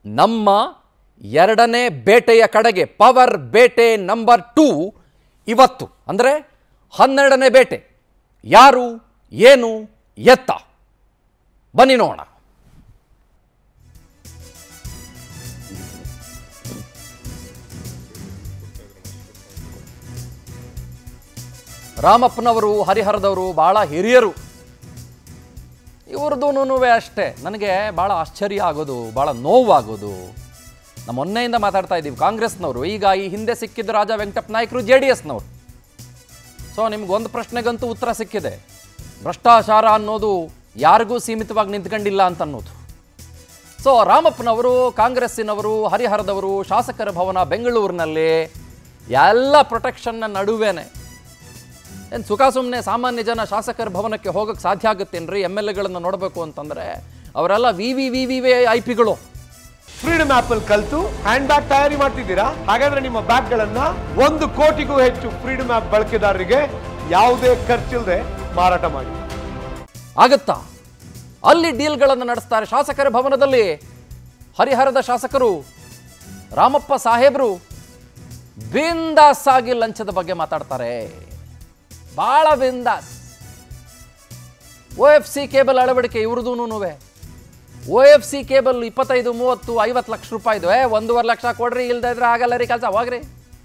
ನಮ್ಮ ಎರಡನೇ ಬೇಟೆಯ ಕಡೆಗೆ ಪವರ್ ಬೇಟೆ ನಂಬರ್ ಟೂ ಇವತ್ತು ಅಂದರೆ ಹನ್ನೆರಡನೇ ಬೇಟೆ ಯಾರು ಏನು ಎತ್ತ ಬನ್ನಿ ನೋಡೋಣ ರಾಮಪ್ಪನವರು ಹರಿಹರದವರು ಭಾಳ ಹಿರಿಯರು ಇವ್ರದ್ದು ಅಷ್ಟೇ ನನಗೆ ಭಾಳ ಆಶ್ಚರ್ಯ ಆಗೋದು ಭಾಳ ನೋವಾಗೋದು ನಮ್ಮ ಮೊನ್ನೆಯಿಂದ ಮಾತಾಡ್ತಾ ಇದ್ದೀವಿ ಕಾಂಗ್ರೆಸ್ನವರು ಈಗ ಈ ಹಿಂದೆ ಸಿಕ್ಕಿದ್ದ ರಾಜ ವೆಂಕಟಪ್ಪ ನಾಯಕರು ಜೆ ಡಿ ಎಸ್ನವರು ಸೊ ನಿಮ್ಗೆ ಒಂದು ಪ್ರಶ್ನೆಗಂತೂ ಉತ್ತರ ಸಿಕ್ಕಿದೆ ಭ್ರಷ್ಟಾಚಾರ ಅನ್ನೋದು ಯಾರಿಗೂ ಸೀಮಿತವಾಗಿ ನಿಂತ್ಕೊಂಡಿಲ್ಲ ಅಂತ ಅನ್ನೋದು ಸೊ ರಾಮಪ್ಪನವರು ಕಾಂಗ್ರೆಸ್ಸಿನವರು ಹರಿಹರದವರು ಶಾಸಕರ ಭವನ ಬೆಂಗಳೂರಿನಲ್ಲಿ ಎಲ್ಲ ಪ್ರೊಟೆಕ್ಷನ್ನ ನಡುವೆನೆ ಏನು ಸುಖ ಸುಮ್ಮನೆ ಸಾಮಾನ್ಯ ಜನ ಶಾಸಕರ ಭವನಕ್ಕೆ ಹೋಗಕ್ಕೆ ಸಾಧ್ಯ ಆಗುತ್ತೇನ್ರಿ ಎಮ್ ಎಲ್ ಎಗಳನ್ನು ನೋಡಬೇಕು ಅಂತಂದರೆ ಅವರೆಲ್ಲ V V V V V I ಪಿಗಳು ಫ್ರೀಡಮ್ ಆಪ್ ಅಲ್ಲಿ ಕಲ್ತು ಹ್ಯಾಂಡ್ ಬ್ಯಾಗ್ ತಯಾರಿ ಮಾಡ್ತಿದ್ದೀರಾ ಹಾಗಾದ್ರೆ ನಿಮ್ಮ ಬ್ಯಾಗ್ ಗಳನ್ನ ಒಂದು ಕೋಟಿಗೂ ಹೆಚ್ಚು ಫ್ರೀಡಮ್ ಆಪ್ ಬಳಕೆದಾರರಿಗೆ ಯಾವುದೇ ಖರ್ಚಿಲ್ಲದೆ ಮಾರಾಟ ಮಾಡಿ ಆಗತ್ತಾ ಅಲ್ಲಿ ಡೀಲ್ಗಳನ್ನು ನಡೆಸ್ತಾರೆ ಶಾಸಕರ ಭವನದಲ್ಲಿ ಹರಿಹರದ ಶಾಸಕರು ರಾಮಪ್ಪ ಸಾಹೇಬರು ಬಿಂದಾಸ್ ಆಗಿ ಲಂಚದ ಬಗ್ಗೆ ಮಾತಾಡ್ತಾರೆ ಭಾಳ ಬಿಂದಾಸ್ ಒ ಎಫ್ ಸಿ ಕೇಬಲ್ ಅಳವಡಿಕೆ ಇವ್ರದೂನುವೆ ಒ ಎಫ್ ಸಿ ಕೇಬಲ್ ಇಪ್ಪತ್ತೈದು ಮೂವತ್ತು ಐವತ್ತು ಲಕ್ಷ ರೂಪಾಯಿದು ಏ ಒಂದೂವರೆ ಲಕ್ಷ ಕೊಡ್ರಿ ಇಲ್ದೇ ಇದ್ರೆ ಆಗಲ್ಲ ರೀ ಕೆಲಸ ಹೋಗ್ರಿ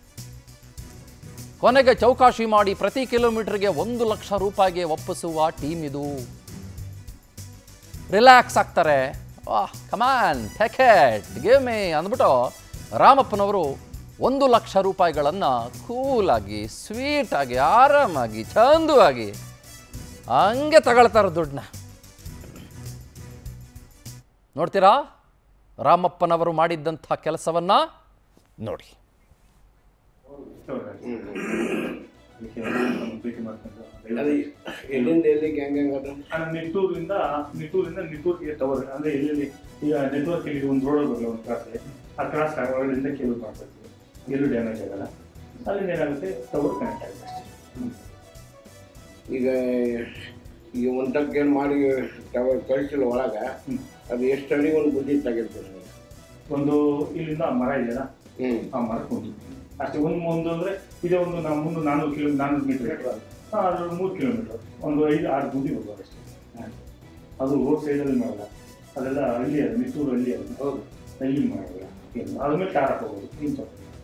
ಕೊನೆಗೆ ಚೌಕಾಶಿ ಮಾಡಿ ಪ್ರತಿ ಕಿಲೋಮೀಟರ್ಗೆ ಒಂದು ಲಕ್ಷ ರೂಪಾಯಿಗೆ ಒಪ್ಪಿಸುವ ಟೀಮ್ ಇದು ರಿಲ್ಯಾಕ್ಸ್ ಆಗ್ತಾರೆ ವಾಹ್ ಕಮಾನ್ ಟೆಕೆಟ್ ಗಿವ್ ಮೇ ಅಂದ್ಬಿಟ್ಟು ರಾಮಪ್ಪನವರು ಒಂದು ಲಕ್ಷ ರೂಪಾಯಿಗಳನ್ನು ಕೂಲಾಗಿ ಸ್ವೀಟಾಗಿ ಆರಾಮಾಗಿ ಚಂದವಾಗಿ ಹಂಗೆ ತಗೊಳ್ತಾರೆ ದುಡ್ಡನ್ನ ನೋಡ್ತೀರಾ ರಾಮಪ್ಪನವರು ಮಾಡಿದ್ದಂಥ ಕೆಲಸವನ್ನ ನೋಡಿ ಭೇಟಿ ಮಾಡ್ಕೊಂಡು ಅದು ಎಲ್ಲಿಂದ ಎಲ್ಲಿಗೆ ಹೆಂಗೆ ಹೆಂಗದ ಅಣ್ಣ ನಿಟ್ಟೂರಿಂದ ನಿಟ್ಟೂರಿಂದ ನಿಟ್ಟೂರಿಗೆ ಟವರ್ ಅಂದ್ರೆ ಎಲ್ಲೆಲ್ಲಿ ಈಗ ನೆಟ್ವರ್ಕ್ ಇಲ್ಲಿ ಒಂದು ರೋಡ್ ಬರಲ್ಲ ಒಂದು ಕ್ರಾಸ್ ಆ ಕ್ರಾಸ್ ಒಳಗಡೆಯಿಂದ ಕೇಬಲ್ ಮಾಡ್ಕೊಳ್ತೀವಿ ಎಲ್ಲೂ ಡ್ಯಾಮೇಜ್ ಆಗಲ್ಲ ಅಲ್ಲಿಂದ ಏನಾಗುತ್ತೆ ಟವರ್ ಕನೆಕ್ಟ್ ಆಗುತ್ತೆ ಅಷ್ಟೇ ಹ್ಮ್. ಈಗ ಈಗ ಒಂಟಕ್ಕೆ ಏನು ಮಾಡಿ ಟವರ್ ಕಳಿಸಿಲ್ಲ ಒಳಗೆ ಹ್ಮ್. ಅದು ಎಷ್ಟು ಅಡಿ ಒಂದು ಬುದ್ಧಿ ತೆಗಿರ್ತೀರಿ ಒಂದು ಇಲ್ಲಿಂದ ಆ ಮರ ಇದೆಯಲ್ಲ ಹ್ಞೂ ಆ ಮರಕ್ಕೆ ಒಂದು ಅಷ್ಟೇ ಒಂದು ಒಂದು ಅಂದ್ರೆ ಇದೇ ಒಂದು ನಾವು ಮುನ್ನೂರು ನಾನ್ನೂರು ಕಿಲೋ ನಾನ್ನೂರು ಮೀಟರ್ ಅದು ಮೂರು ಕಿಲೋಮೀಟರ್ ಒಂದು ಐದು ಆರು ಬುದ್ಧಿ ಬರ್ಬೋದು ಅಷ್ಟೇ ಹ್ಮ್. ಅದು ರೋಡ್ ಸೈಡಲ್ಲಿ ಮಾಡಲ್ಲ ಅದೆಲ್ಲ ಹಳ್ಳಿ ಅದು ನಿಟ್ಟೂರು ಹಳ್ಳಿ ಅದು ಹೌದು ಇಲ್ಲಿ ಮಾಡಲ್ಲ ಏನು ಅದ್ಮೇಲೆ ಟಾರ್ ಹಾಕೋಬೋದು ಇಂಥ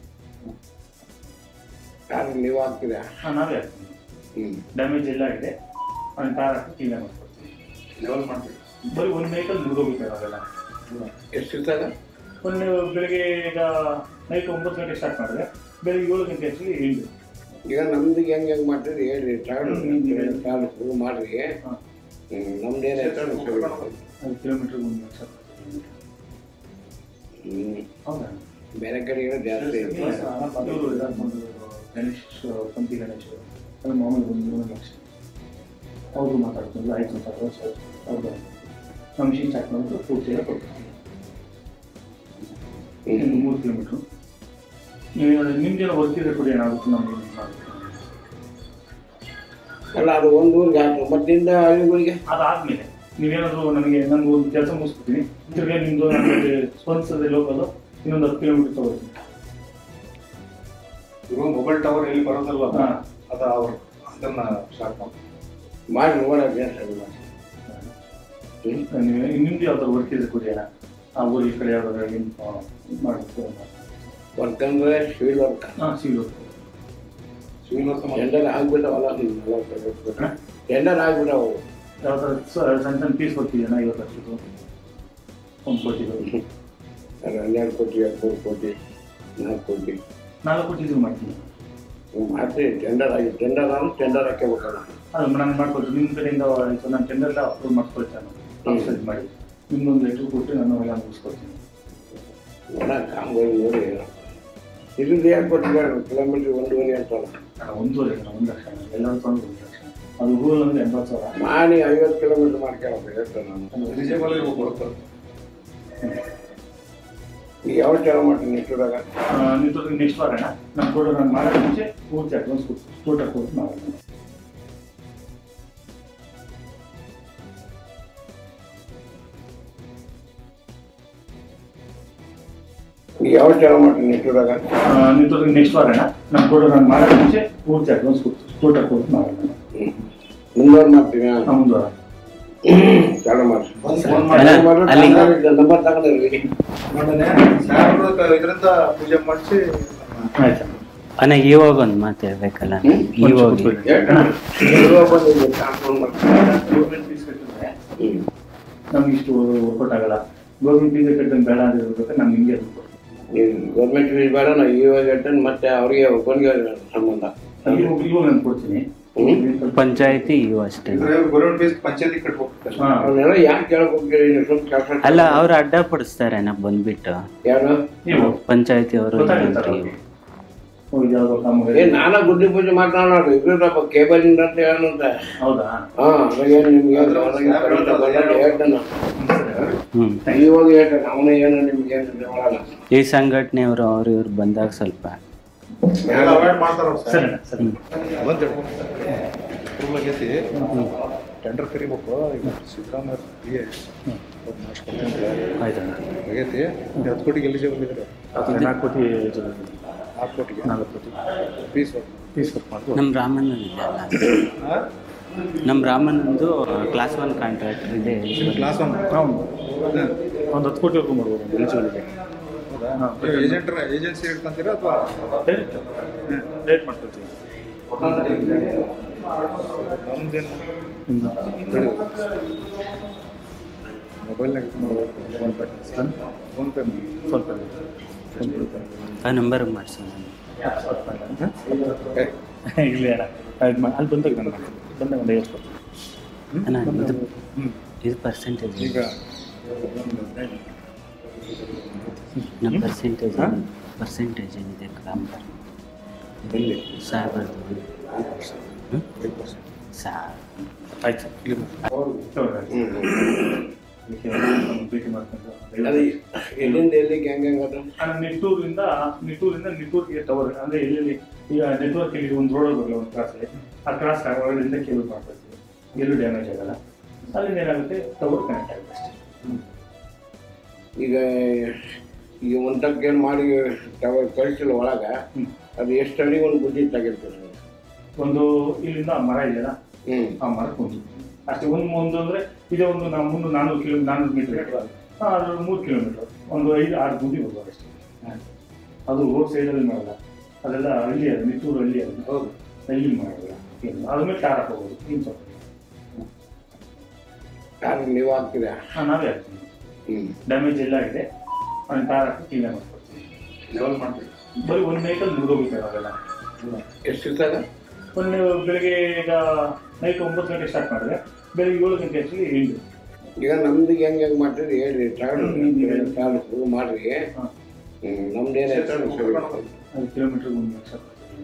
ಯಾರು ನೀವು ಹಾಕ್ತೀರಾ ಹಾಂ ನಾವೇ ಹಾಕ್ತೀವಿ ಹ್ಞೂ ಡ್ಯಾಮೇಜ್ ಎಲ್ಲ ಇದೆ ಅವ್ನು ಟಾರ್ ಹಾಕಿ ಕ್ಲೀನ್ ಮಾಡ್ಕೊಡ್ತೀವಿ ಲೆವೆಲ್ ಮಾಡ್ತೀವಿ ಬರೀ ಒಂದು ವೆಹಿಕಲ್ ಮುಗಿದೋಗುತ್ತೆ ಅವೆಲ್ಲ ಎಷ್ಟು ಇರ್ತದ ಒಂದು ಬೆಳಿಗ್ಗೆ ಈಗ ನೈಟ್ ಒಂಬತ್ತು ಗಂಟೆ ಸ್ಟಾರ್ಟ್ ಮಾಡಿದ್ರೆ ಬೆಳಿಗ್ಗೆ ಏಳು ಗಂಟೆ ಅಷ್ಟರಲ್ಲಿ ಎಂಟು ಈಗ ನಮ್ದು ಹೆಂಗೆ ಹೆಂಗೆ ಮಾಡ್ತೀರಿ ಹೇಳ್ರಿ ಟ್ರಾವೆಲ್ ಹ್ಮ್. ಟ್ರಾವೆಲ್ ಶುರು ಮಾಡ್ರಿ ಹಾಂ ಹ್ಞೂ ನಮ್ದು ಏನಾಯ್ತು ಅದು ಕಿಲೋಮೀಟ್ರ್ ಒಂದು ಲಕ್ಷ ಹ್ಞೂ ಹೌದಾ ಬೇರೆ ಕಡೆಗಳು ಜಾಸ್ತಿ ಐತೆ ಇವರು ಇದಾಕೊಂಡು ಗಣೇಶ್ ಪಂಪಿ ಗಣೇಶ್ ಅದು ಮಾಮೂಲಿ ಒಂದು ಮೂರು ಲಕ್ಷ ಅವರು ಮಾತಾಡ್ಕೊಂಡು ಆಯ್ತು ಅಂತ ಅವ್ರು ಸರ್ ಅವ್ರು ನಮ್ಮ ಮಿಷಿನ್ ಸ್ಟಾರ್ಟ್ ಮಾಡಿದ್ರು ಪೂರ್ತಿ ಎಲ್ಲ ಕೊಡ್ತೀವಿ ಇನ್ನು ಮೂರು ಕಿಲೋಮೀಟ್ರು ನೀವು ನಿಮ್ದೇನೋ ವರ್ಕ್ ಇದೆ ಕೊಡಿ ಏನಾಗುತ್ತೆ ನಮಗೆ ಮಾಡ್ಬೇಕು ಅಲ್ಲ ಅದು ಒಂದು ಊರಿಗೆ ಹಾಕಿ ಮತ್ತಿಂದ ಹಳ್ಳಿಗಳಿಗೆ ಅದಾದ್ಮೇಲೆ ನೀವೇನಾದ್ರು ನನಗೆ ನಂಗೆ ಒಂದು ಕೆಲಸ ಮುಗಿಸ್ಬಿಡ್ತೀನಿ ತಿರ್ಗಿ ನಿಮ್ದು ನನಗೆ ಸ್ಪಂದಿಸದೆ ಲೋಕಲು ಇನ್ನೊಂದು ಹತ್ತು ಕಿಲೋಮೀಟರ್ ತಗೋತೀನಿ ಇವಾಗ ಮೊಬೈಲ್ ಟವರ್ ಎಲ್ಲಿ ಬರೋದಲ್ವ ಹಾ. ಅದ ಅವರು ಅದನ್ನ ಸ್ಟಾರ್ಟ್ ಮಾಡಿ ಮಾಡಿ ನೋಡೋಕೆ ಸರಿ ಮಾಡಿ ನೀವು ನಿಮ್ದು ಯಾವ್ದಾದ್ರು ವರ್ಕ್ ಇದೆ ಕೊಡಿ ಅಣ್ಣ ಆ ಊರು ಈ ಕಡೆ ಯಾವ್ದಾದ್ರು ನಿಮ್ಮ ಮಾಡಬೇಕು ವರ್ಕ್ ಅಂದ್ರೆ ಸಿವಿಲ್ ವರ್ಕ್ ಹಾಂ ಸಿಗು ಸಿವಿಲ್ ವರ್ಕ್ ಮಾಡಿ ಟೆಂಡರ್ ಆಗ್ಬಿಟ್ಟವಲ್ಲ ಟೆಂಡರ್ ಆಗ್ಬಿಟ್ಟವು ಯಾವ ಥರ ಸಣ್ಣ ಸಣ್ಣ ಪೀಸ್ ಬರ್ತಿದೆಯಣ್ಣ ಐವತ್ತು ಲಕ್ಷದ್ದು ಒಂದು ಕೋಟಿದು ಅದು ಹನ್ನೆರಡು ಕೋಟಿ ಹದಿಮೂರು ಕೋಟಿ ನಾಲ್ಕು ಕೋಟಿ ನಾಲ್ಕು ಕೋಟಿ ಇದು ಮಾಡ್ತೀನಿ ನೀವು ಮಾಡ್ತೀವಿ ಟೆಂಡರ್ ಆಗಿ ಟೆಂಡರ್ ಅಂದ್ರೆ ಟೆಂಡರ್ ಹಾಕಬೇಕಲ್ಲ ಅದು ನಾನು ಮಾಡ್ಕೊಳ್ತೀನಿ ನಿಮ್ಮ ಕಡೆಯಿಂದ ಆಯ್ತು ನಾನು ಟೆಂಡರ್ ಅಪ್ರೂವ್ ಮಾಡ್ಕೊಳ್ತೇನೆ ನಾನು ಸರಿ ಮಾಡಿ ನಿಮ್ದೊಂದು ಲೆಟ್ರ್ ಕೊಟ್ಟು ನಾನು ಎಲ್ಲ ಮುಗಿಸ್ಕೊಳ್ತೀನಿ ನೋಡ ಕಾಮಗಾರಿ ನೋಡಿ ಇದ್ರದ್ದು ಏನು ಕೊಟ್ಟಿದ್ದಾರೆ ಕಿಲೋಮೀಟ್ರ್ ಒಂದೂವರೆ ಅಂತಲ್ಲ ಅಣ್ಣ ಒಂದೂವರೆ ಅಣ್ಣ ಒಂದು ಲಕ್ಷ ಅಣ್ಣ ಎಲ್ಲರೂ ತೊಗೊಂಡು ಒಂದು ಲಕ್ಷ ಅದು ರೂಲ್ ಅಂದ್ರೆ ಎಂಬತ್ತು ಸಾವಿರ ಮಾಡಿ ಐವತ್ತು ಕಿಲೋಮೀಟ್ರ್ ಮಾಡ್ಕೊಳ್ಳೋದು ಹೇಳ್ತೇನೆ ನಾನು ಎಲಿಜಿಬಲ್ ಇರ್ಬೇಕು ವರ್ಕ್ ಈಗ ಯಾವ ಚಾಲ ಮಾಡ್ತೀನಿ ನೆಟ್ಟೂರಾಗ ನೀವು ನೆಕ್ಸ್ಟ್ ವಾರ ಅಣ್ಣ ನಾನು ಕೊಡೋ ನಾನು ಮಾಡೋದು ಮುಂಚೆ ಪೂರ್ತಿ ಅಡ್ವಾನ್ಸ್ ಕೊಟ್ಟು ಟೋಟಲ್ ಕೊಟ್ಟು ಮಾಡೋಣ ನೀವು ಯಾವ ಚಾಲು ಮಾಡ್ರಿ ನಿಟ್ಟೂರಾಗ ನಿಂತು ನೆಕ್ಸ್ಟ್ ವಾರ ಅಣ್ಣ ನಮ್ಮ ಕೂಡ ನಾನು ಮಾಡೋ ಮುಂಚೆ ಪೂರ್ತಿ ಅಡ್ವಾನ್ಸ್ ಕೊಟ್ಟು ಟೋಟಲ್ ಕೊಟ್ಟು ಮಾಡೋಣ ಮುಂದುವರ್ ಮಾಡ್ತೀನಿ ನಮ್ಮ ಒಂದು ವಾರ ಚಾಲು ಮಾಡ್ರಿ ಅಲ್ಲಿ- ನಂಬರ್ ತಗೊಂಡ್ರಿ ನೋಡನೆ ಸಾಹೇಬ್ರು ಇದರಿಂದ ಪೂಜೆ ಮಾಡಿಸಿ ಆಯ್ತು ಅಣ್ಣ ಇವಾಗ ಒಂದು ಮಾತು ಹೇಳ್ಬೇಕಲ್ಲ ಇವಾಗ ಗೌರ್ಮೆಂಟ್ ಫೀಸ್ ಕಟ್ಟಿದ್ರೆ ನಮ್ಗೆ ಇಷ್ಟು ವರ್ಕೌಟ್ ಆಗಲ್ಲ ಗೌರ್ಮೆಂಟ್ ಫೀಸ್ ಕಟ್ಟಿದ್ರೆ ಬೇಡ ಅಂತ ಹೇಳ್ಬೇಕು ನಮ್ಗೆ ಹಿಂಗೆ ಅದು ಗೌರ್ಮೆಂಟ್ ಫೀಸ್ ಬೇಡ ನಾವು ಇವಾಗ ಅಟೆಂಡ್ ಮತ್ತೆ ಅವರಿಗೆ ಒಬ್ಬನಿಗೆ ಸಂಬಂಧ ಅಲ್ಲಿ ಹೋಗಿ ಇವಾಗ ನಾನು ಕೊಡ್ತೀನಿ ಪಂಚಾಯತಿ ಇವು ಅಷ್ಟೇ ಇದ್ರೆ ಗೌರ್ಮೆಂಟ್ ಫೀಸ್ ಪಂಚಾಯತಿ ಕಟ್ಬೇಕು ಹಾ. ಅವನ್ನೆಲ್ಲ ಯಾಕೆ ಕೇಳಕ್ ಹೋಗ್ತೀರಿ ನೀವು ಸುಮ್ಮನೆ ಕೆಲಸ ಅಲ್ಲ ಅವ್ರು ಅಡ್ಡ ಪಡಿಸ್ತಾರೆ ನಾ ಬಂದ್ಬಿಟ್ಟು ಯಾರು ನೀವು ಪಂಚಾಯತಿ ಅವರು ಗೊತ್ತಾಗುತ್ತಲ್ಲ ಅವ್ರಿಗೆ. ಹೋಗಿ ಯಾವ್ದೋ ನಮ್ಗೆ ಏ ನಾನ ಗುಡ್ಡಿ ಪೂಜೆ ಮಾತನಾಡೋದು ಇಬ್ಬರು ಕೇಬಲ್ ಇಂದ ಅಂತ ಹೇಳಂತ ಹೌದಾ ಹಾ ಅದ್ರಾಗೆ ನಿಮ್ಗೆ ಏನು ಹೊರಗೆ ಕರೆಂಟ್ ಬಂದಾಗ ಹೇಳ್ತಾನೆ ಹ್ಮ್ ಇವಾಗ ಹೇಳ್ತಾನೆ ಅವನು ಏನು ನಿಮ್ಗೆ ಏನು ಮಾಡಲ್ಲ ಈ ಸಂಘಟನೆಯವರು ಅವ್ರು ಇವ್ರು ಬಂದಾಗ ಸ್ವಲ್ಪ ಎಲ್ಲ ಅವಾಯ್ಡ್ ಮಾಡ್ತಾರ ಅವ್ರು ಸರಿ ಸರ್ ಅಣ್ಣ, ಸರಿ ಬಂದ್ ಫುಲ್ ಆಗೈತಿ ಟೆಂಡರ್ ಕರಿಬೇಕು ಈಗ ಸಿದ್ದರಾಮಯ್ಯ ಪಿ ಎ ಆಯ್ತಣ್ಣ ಆಗೈತಿ ಹತ್ತು ಕೋಟಿಗೆ ಎಲಿಜಿಬಲ್ ಇದ್ದಾರೆ ಅದು ನಾಲ್ಕು ಕೋಟಿ ನಾಲ್ಕು ಕೋಟಿಗೆ ನಾಲ್ಕು ಕೋಟಿ ಫೀಸ್ ಫೀಸ್ ಕಟ್ ಮಾಡ್ಬೋದು ನಮ್ಮ ರಾಮಣ್ಣನ ಇದೆ ಅಲ್ಲ ನಮ್ಮ ರಾಮಣ್ಣಂದು ಕ್ಲಾಸ್ ಒನ್ ಕಾಂಟ್ರಾಕ್ಟರ್ ಇದೆ ಕ್ಲಾಸ್ ಒನ್ ಹೌದು ಒಂದು ಹತ್ತು ಕೋಟಿವರೆಗೂ ಮಾಡ್ಬೋದು ಎಲಿಜಿಬಲ್ ಇದೆ ಹೌದಾ ಏಜೆಂಟ್ ಏಜೆನ್ಸಿ ಇಟ್ಕೊಂತೀರಾ ಅಥವಾ ಡೈರೆಕ್ಟ್ ಡೈರೆಕ್ಟ್ ಮಾಡ್ಕೊಳ್ತೀವಿ ನಮ್ದೇನು ನಿಮ್ದು ಮೊಬೈಲ್ನಾಗ ಫೋನ್ ಪೇ ಫೋನ್ ಪೇ ಸ್ವಲ್ಪ ಆ ನಂಬರ್ ಮಾಡ್ಸೋಣ ಇಲ್ಲ ಅಣ್ಣ ಅದು ಮಾ- ಅಲ್ಲಿ ಬಂದಾಗ ನಾನು ಮಾಡ್ತೀನಿ ಬಂದಾಗ ಒಂದು ಐವತ್ತು ಕೊಡ್ತೀನಿ ಅಣ್ಣ ಇದು ಇದು ಪರ್ಸೆಂಟೇಜ್ ಈಗ ನಮ್ಮ ಪರ್ಸೆಂಟೇಜ್ ಪರ್ಸೆಂಟೇಜ್ ಏನಿದೆ ಗ್ರಾಮದಲ್ಲಿ ಎಲ್ಲಿ ಸಾಹೇಬ್ರದ್ದು ಹ್ಮ್? ಐದು ಪರ್ಸೆಂಟ್ ಸಾ ಆಯ್ತು ಇಲ್ಲಿ ಭೇಟಿ ಮಾಡ್ಕೊಂಡು ಅದು ಎಲ್ಲಿಂದ ಎಲ್ಲಿ ಗ್ಯಾಂಗ್ ಹೆಂಗ್ ಅದು ಅಣ್ಣ ನಿಟ್ಟೂರಿಂದ ನಿಟ್ಟೂರಿಂದ ನಿಟ್ಟೂರಿಗೆ ಟವರ್ ಅಂದ್ರೆ ಎಲ್ಲೆಲ್ಲಿ ಈಗ ನೆಟ್ವರ್ಕ್ ಇಲ್ಲಿ ಒಂದು ರೋಡ್ ಬರಲ್ಲ ಒಂದು ಕ್ರಾಸ್ ಆ ಕ್ರಾಸ್ ಒಳಗಡೆಯಿಂದ ಕೇಬಲ್ ಮಾಡ್ಕೊಳ್ತೀವಿ ಎಲ್ಲೂ ಡ್ಯಾಮೇಜ್ ಆಗಲ್ಲ ಅಲ್ಲಿಂದ ಏನಾಗುತ್ತೆ ಟವರ್ ಕನೆಕ್ಟ್ ಆಗುತ್ತೆ ಅಷ್ಟೇ ಈಗ ಈಗ ಒಂಟಕ್ಕೆ ಏನು ಮಾಡಿ ಟವರ್ ಕಳಿಸಿಲ್ಲ ಒಳಗ ಹ್ಮ್. ಅದು ಎಷ್ಟು ಅಡಿ ಒಂದು ಬುದ್ಧಿ ತೆಗಿರ್ತಾರೆ ಒಂದು ಇಲ್ಲಿಂದ ಆ ಮರ ಇದೆಯಲ್ಲ ಹ್ಮ್ ಆ ಮರಕ್ಕೆ ಒಂದು ಅಷ್ಟೇ ಒಂದು ಒಂದು ಅಂದ್ರೆ ಇದೇ ಒಂದು ನಾವು ಮುನ್ನೂರು ನಾನ್ನೂರು ಕಿಲೋ ನಾನ್ನೂರು ಮೀಟರ್ ಅದು ಮೂರು ಕಿಲೋಮೀಟರ್ ಒಂದು ಐದು ಆರು ಗುಂಡಿ ಬರ್ಬೋದು ಅಷ್ಟೇ ಅದು ರೋಡ್ ಸೈಡಲ್ಲಿ ಮಾಡಲ್ಲ ಅದೆಲ್ಲ ಹಳ್ಳಿ ಅದು ನಿಟ್ಟೂರು ಹಳ್ಳಿ ಅದು ಹೌದು ಹಳ್ಳಿ ಮಾಡಲ್ಲ ಏನು ಅದ್ಮೇಲೆ ಟಾರ್ ಹಾಕೋಬೋದು ಇನ್ನು ಸ್ವಲ್ಪ ಯಾರು ನೀವು ಹಾಕ್ತೀರಾ ಹಾಂ ನಾವೇ ಹಾಕ್ತೀವಿ ಹ್ಮ್ ಡ್ಯಾಮೇಜ್ ಎಲ್ಲ ಇದೆ ಅವ್ನು ಟಾರ್ ಹಾಕಿ ಕ್ಲೀನ್ ಮಾಡ್ಕೊಡ್ತೀವಿ ಲೆವೆಲ್ ಮಾಡ್ತೀವಿ ಬರೀ ಒಂದು ವೆಹಿಕಲ್ ಮುಗಿದೋಗುತ್ತೆ ಅವೆಲ್ಲ ಎಷ್ಟು ಇರ್ತಾಗ ಒಂದು ಬೆಳಿಗ್ಗೆ ಈಗ ನೈಟ್ ಒಂಬತ್ತು ಗಂಟೆ ಸ್ಟಾರ್ಟ್ ಮಾಡಿದ್ರೆ ಬೆಳಿಗ್ಗೆ ಏಳು ಗಂಟೆ ಆ್ಯಕ್ಚುಲಿ ಎಂಟು ಈಗ ನಮ್ದು ಹೆಂಗ್ ಹೆಂಗ್ ಮಾಡ್ತೀರಿ ಹೇಳ್ರಿ ಟ್ರಾವೆಲ್ ಹ್ಮ್. ಟ್ರಾವೆಲ್ ಶುರು ಮಾಡ್ರಿ ಹಾಂ ಹ್ಮ್ ನಮ್ದು ಏನಾಯ್ತು ಅದು ಕಿಲೋಮೀಟ್ರಿಗೆ ಒಂದು ಲಕ್ಷ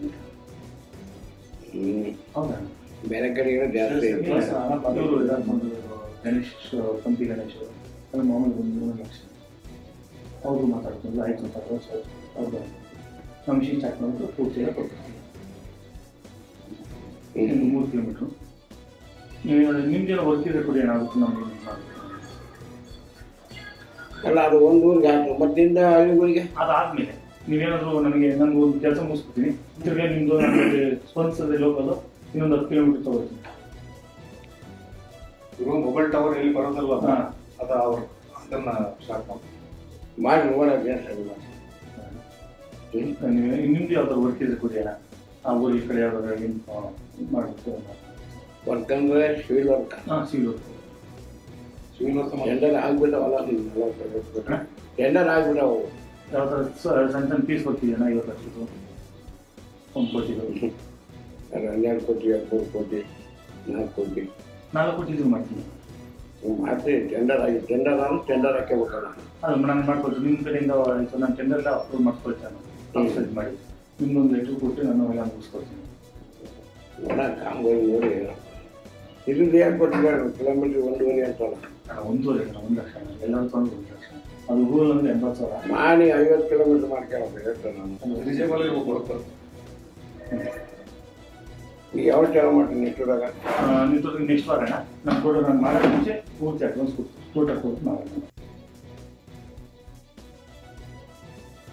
ಹ್ಮ್ ಹೌದಾ ಬೇರೆ ಕಡೆಗಳು ಜಾಸ್ತಿ ಐತೆ. ಇವರು ಗಣೇಶ್ ಪಂಪಿ ಗಣೇಶ್ ಅದು ಮಾಮೂಲಿ ಒಂದು ಮೂರು ಲಕ್ಷ ಅವರು ಮಾತಾಡ್ಕೊಂಡು ಆಯ್ತು ಮಾತಾಡೋದು ಸರ್ ಹೌದಾ ನಮ್ಮ ಮಿಷಿನ್ ಸ್ಟಾರ್ಟ್ ಮಾಡಿದ್ರು ಪೂರ್ತಿ ಎಲ್ಲ ಕೊಡ್ತೀವಿ ಇನ್ನು ಮೂರು ಕಿಲೋಮೀಟ್ರು ನೀವು ನಿಮ್ದೇನೋ ವರ್ಕ್ ಇದ್ರೆ ಕೊಡಿ ಏನಾಗುತ್ತೆ ನಮಗೆ ಮಾಡ್ಬೇಕು ಅಲ್ಲ ಅದು ಒಂದು ಊರಿಗೆ ಆಯ್ತು ಮತ್ತಿಂದ ಹಳ್ಳಿಗಳಿಗೆ ಅದಾದ್ಮೇಲೆ ನೀವೇನಾದ್ರು ನನಗೆ ನಂಗೆ ಒಂದು ಕೆಲಸ ಮುಗಿಸ್ಬಿಡ್ತೀನಿ ತಿರ್ಗಿ ನಿಮ್ದು ನನಗೆ ಸ್ಪಂದಿಸದೆ ಲೋಕಲ್ ಇನ್ನೊಂದು ಹತ್ತು ಕಿಲೋಮೀಟರ್ ತಗೋತೀನಿ ಇವಾಗ ಮೊಬೈಲ್ ಟವರ್ ಎಲ್ಲಿ ಬರೋದಲ್ವ ಹಾ. ಅದ ಅವ್ರು ಅದನ್ನ ಸ್ಟಾರ್ಟ್ ಮಾಡಿ ಮಾಡಿ ನೋಡೋಕೆ ಸರಿ ಮಾಡಿ. ನೀವು ನಿಮ್ದು ಯಾವ್ದಾದ್ರು ವರ್ಕ್ ಇದ್ರೆ ಕೊಡಿ ಅಣ್ಣ ಆ ಊರು ಈ ಕಡೆ ಯಾವ್ದಾದ್ರು ನಿಮ್ಮ ಮಾಡ್ಬಿಟ್ಟು ವರ್ಕ್ ಅಂದ್ರೆ ಸಿವಿಲ್ ವರ್ಕ್ ಹಾಂ ಸಿಗೋದು ಸಿವಿಲ್ ವರ್ಕ್ ಮಾಡಿ ಟೆಂಡರ್ ಆಗ್ಬಿಟ್ಟವಲ್ಲ ಟೆಂಡರ್ ಆಗ್ಬಿಟ್ಟವು ಯಾವ ಥರ ಸಣ್ಣ ಸಣ್ಣ ಪೀಸ್ ಕೊಡ್ತಿದ್ದೀನ ಐವತ್ತು ಲಕ್ಷದ್ದು ಒಂದು ಕೋಟಿದು ಅದು ಹನ್ನೆರಡು ಕೋಟಿ ಹದಿಮೂರು ಕೋಟಿ ನಾಲ್ಕು ಕೋಟಿ ನಾಲ್ಕು ಕೋಟಿ ಇದು ಮಾಡ್ತೀನಿ ಮಾಡ್ತೀವಿ ಟೆಂಡರ್ ಆಗಿ ಟೆಂಡರ್ ಅಂದ್ರೆ ಟೆಂಡರ್ ಹಾಕಬೇಕಲ್ಲ ಅದು ನಾನು ಮಾಡ್ಕೊಳ್ತೀನಿ ನಿಮ್ಮ ಕಡೆಯಿಂದ ಆಯಿತು ನಾನು ಟೆಂಡರ್ ಎಲ್ಲ ಅಪ್ರೂವ್ ಮಾಡ್ಕೊಳ್ತೇನೆ ನಾನು ಸೆಟ್ ಮಾಡಿ ನಿಮ್ಮೊಂದು ಲೆಟ್ರ್ ಕೊಟ್ಟು ನಾನು ಎಲ್ಲ ಮುಗಿಸ್ಕೊಡ್ತೀನಿ ನೋಡ ಕಾಮಗಾರಿ ನೋಡಿ ಇಲ್ಲಿಂದ ಯಾಕೆ ಕೊಟ್ಟಿದ್ದಾರೆ ಕಿಲೋಮೀಟ್ರ್ ಒಂದೂವರೆ ಅಂತಲ್ಲ ಅಣ್ಣ ಒಂದೂವರೆ ಅಣ್ಣ ಒಂದು ಲಕ್ಷ ಅಣ್ಣ ಎಲ್ಲರೂ ತೊಗೊಂಡು ಒಂದು ಲಕ್ಷ ಅದು ರೂಲ್ ಅಂದ್ರೆ ಎಂಬತ್ತು ಸಾವಿರ ಮಾಡಿ ಐವತ್ತು ಕಿಲೋಮೀಟ್ರ್ ಮಾಡ್ಕೊಳ್ಳೋದು ಹೇಳ್ತೇನೆ ನಾನು ಎಲಿಜಿಬಲ್ ಇರ್ಬೇಕು ಕೊಡ್ತಾರೆ ಈಗ ಯಾವ ಚಾಲು ಮಾಡ್ತೀನಿ ನಿಟ್ಟೂರಾಗ ನಿಂತು ನೆಕ್ಸ್ಟ್ ವಾರ ಅಣ್ಣ ನಾನು ಕೊಡೋ ನಾನು ಮಾಡೋ ಮುಂಚೆ ಪೂರ್ತಿ ಅಡ್ವಾನ್ಸ್ ಕೊಡ್ತೀನಿ ಟೋಟಲ್ ಕೊಟ್ಟು ಮಾಡೋಣ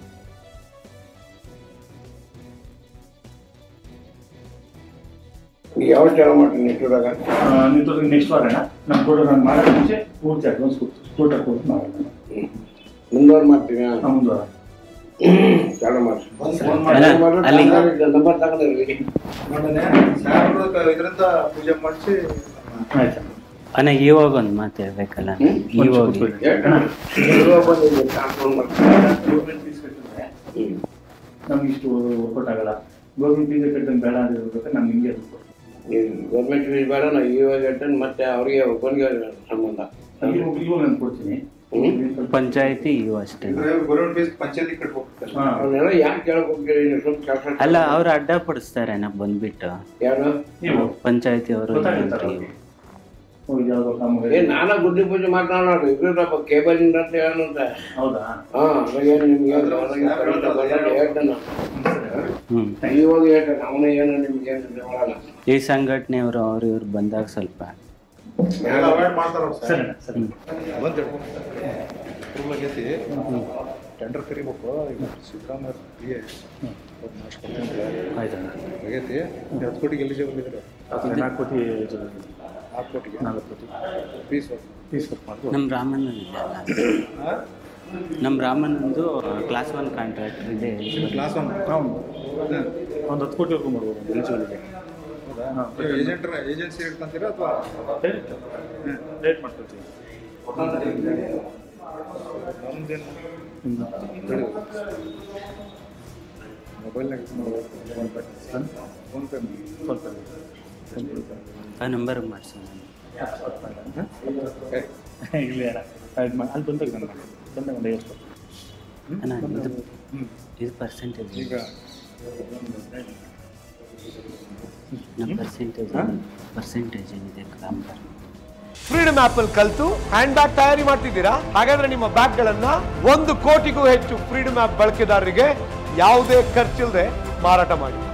ಈಗ ಯಾವಾಗ ಚಾಲು ಮಾಡ್ತೀನಿ ನಿಟ್ಟೂರಾಗ ನಿಂತೋದ್ರೆ ನೆಕ್ಸ್ಟ್ ವಾರ ಅಣ್ಣ ನಮ್ಮ ಕೂಡ ನಾನು ಮಾಡೋ ಮುಂಚೆ ಪೂರ್ತಿ ಅಡ್ವಾನ್ಸ್ ಕೊಟ್ಟು ಟೋಟಲ್ ಕೊಟ್ಟು ಮಾಡೋಣ ಮುಂದುವರ್ ಮಾಡ್ತೀನಿ ನಮ್ಮ ಒಂದು ವಾರ ಚಾಲು ಮಾಡಿ ಅಲ್ಲ, ಅಲ್ಲಿ ನಂಬರ್ ತಗೊಂಡ್ರಿ ಇದರಿಂದ ಪೂಜೆ ಮಾಡಿಸಿ ಆಯ್ತು ಅಣ್ಣ ಇವಾಗ ಒಂದು ಮಾತು ಹೇಳ್ಬೇಕಲ್ಲ ಇವಾಗ ಗೌರ್ಮೆಂಟ್ ಫೀಸ್ ಕಟ್ಟಿದ್ರೆ ನಮ್ಗೆ ಇಷ್ಟು ವರ್ಕೌಟ್ ಆಗಲ್ಲ ಗೌರ್ಮೆಂಟ್ ಫೀಸ್ ಕಟ್ಟಿದಂಗೆ ಬೇಡ ಅಂತ ಹೇಳ್ಬೇಕು ನಮ್ಗೆ ಹಿಂಗೆ ಅದು ಗೌರ್ಮೆಂಟ್ ಫೀಸ್ ಬೇಡ ನಾವು ಇವಾಗ ಹೇಳ್ತೇನೆ ಮತ್ತೆ ಅವ್ರಿಗೆ ಒಬ್ಬನಿಗೆ ಸಂಬಂಧ ಇವಾಗ ಇವಾಗ ನಾನು ಕೊಡ್ತೀನಿ ಪಂಚಾಯತಿ ಇವು ಅಷ್ಟೇ ಗೌರ್ಮೆಂಟ್ ಫೀಸ್ ಪಂಚಾಯತಿ ಕಟ್ಬೇಕು ಹಾ ಅವನ್ನೆಲ್ಲ ಯಾಕೆ ಕೇಳಕ್ ಹೋಗ್ತೀರಿ ನೀವು ಸ್ವಲ್ಪ ಕೆಲಸ ಅಲ್ಲ ಅವ್ರು ಅಡ್ಡ ಪಡಿಸ್ತಾರೆ ನಾ ಬಂದ್ಬಿಟ್ಟು ಯಾರು ನೀವು ಪಂಚಾಯತಿ ಅವರು ಗೊತ್ತಾಗಿರ್ತಾರಲ್ಲ ಹೋಗಿ ಯಾವ್ದೋ ಏ ಕಾಮಗಾರಿ ನಾನ ಗುಡ್ಡಿ ಪೂಜೆ ಮಾತನಾಡೋದು ಇಬ್ಬರಪ್ಪ ಕೇಬಲ್ ಇಂದ ಅಂತ ಹೇಳಂತ ಹೌದಾ ಹಾ ಅದ್ರಾಗೇನು ನಿಮ್ಗೆ ಹೇಳ್ತಾನ ಹ್ಮ್ ಇವಾಗ ಹೇಳ್ತಾನೆ ಅವನೇ ಏನು ನಿಮ್ಗೆ ಏನು ಮಾಡಲ್ಲ ಈ ಸಂಘಟನೆಯವರು ಅವ್ರು ಇವ್ರು ಬಂದಾಗ ಸ್ವಲ್ಪ ಅವಾಯ್ಡ್ ಮಾಡ್ತಾರ ಸರಿ ಅಣ್ಣ, ಸರಿ ಬಂದ್ ಅಪ್ರೂವಲ್ ಆಗೈತಿ ಟೆಂಡರ್ ಕರಿಬೇಕು ಈಗ ಸಿದ್ದರಾಮಯ್ಯ ಪಿ ಎ ಆಯ್ತು ಅಣ್ಣ. ಆಗೈತಿ ಹತ್ತು ಕೋಟಿಗೆ ಎಲಿಜಿಬಲ್ ಇದ್ದಾರೆ ಅದು ನಾಲ್ಕು ಕೋಟಿ ನಾಲ್ಕು ಕೋಟಿಗೆ ನಾಲ್ಕು ಕೋಟಿ ಫೀಸ್ ಫೀಸ್ ಕಟ್ ಮಾಡ್ಬೋದು ನಮ್ಮ ರಾಮಣ್ಣನ ಇದೆಯಲ್ಲ ನಮ್ಮ ರಾಮಣ್ಣಂದು ಕ್ಲಾಸ್ ಒನ್ ಕಾಂಟ್ರಾಕ್ಟರ್ ಇದೆ ಕ್ಲಾಸ್ ಒನ್ ಹೌದು ಒಂದು ಹತ್ತು ಕೋಟಿವರೆಗೂ ಮಾಡ್ಬೋದು ಒಂದು ಎಲಿಜಿಬಿಲಿಟಿ ಹೌದಾ ಏಜೆಂಟ್ ಏಜೆನ್ಸಿ ಇಟ್ಕೊಂತೀರಾ ಅಥವಾ ರೇಟ್ ಮಾಡ್ಕೊಳ್ತೀವಿ ನಮ್ದೇನು ಹ್ಮ್. ಮೊಬೈಲ್ನಾಗ ಫೋನ್ ಪೇ ಫೋನ್ ಪೇ ಸ್ವಲ್ಪ ಆ ನಂಬರ್ ಮಾಡ್ಸೋಣ ಇಲ್ಲ ಅಣ್ಣ ಅದು ಮಾ- ಅಲ್ಲಿ ಬಂದಾಗ ನಾನು ಬಂದಾಗ ಒಂದು ಐವತ್ತು ಅಣ್ಣ ಇದು ಇದು ಪರ್ಸೆಂಟೇಜ್ ಈಗ ನಮ್ಮ ಪರ್ಸೆಂಟೇಜ್ ಪರ್ಸೆಂಟೇಜ್ ಏನಿದೆ ಕಾಮಗಾರಿ ಫ್ರೀಡಮ್ ಆಪ್ ಅಲ್ಲಿ ಕಲ್ತು ಹ್ಯಾಂಡ್ ಬ್ಯಾಗ್ ತಯಾರಿ ಮಾಡ್ತಿದ್ದೀರಾ ಹಾಗಾದ್ರೆ ನಿಮ್ಮ ಬ್ಯಾಗ್ ಗಳನ್ನ ಒಂದು ಕೋಟಿಗೂ ಹೆಚ್ಚು ಫ್ರೀಡಮ್ ಆಪ್ ಬಳಕೆದಾರರಿಗೆ ಯಾವುದೇ ಖರ್ಚಿಲ್ಲದೆ ಮಾರಾಟ ಮಾಡಿ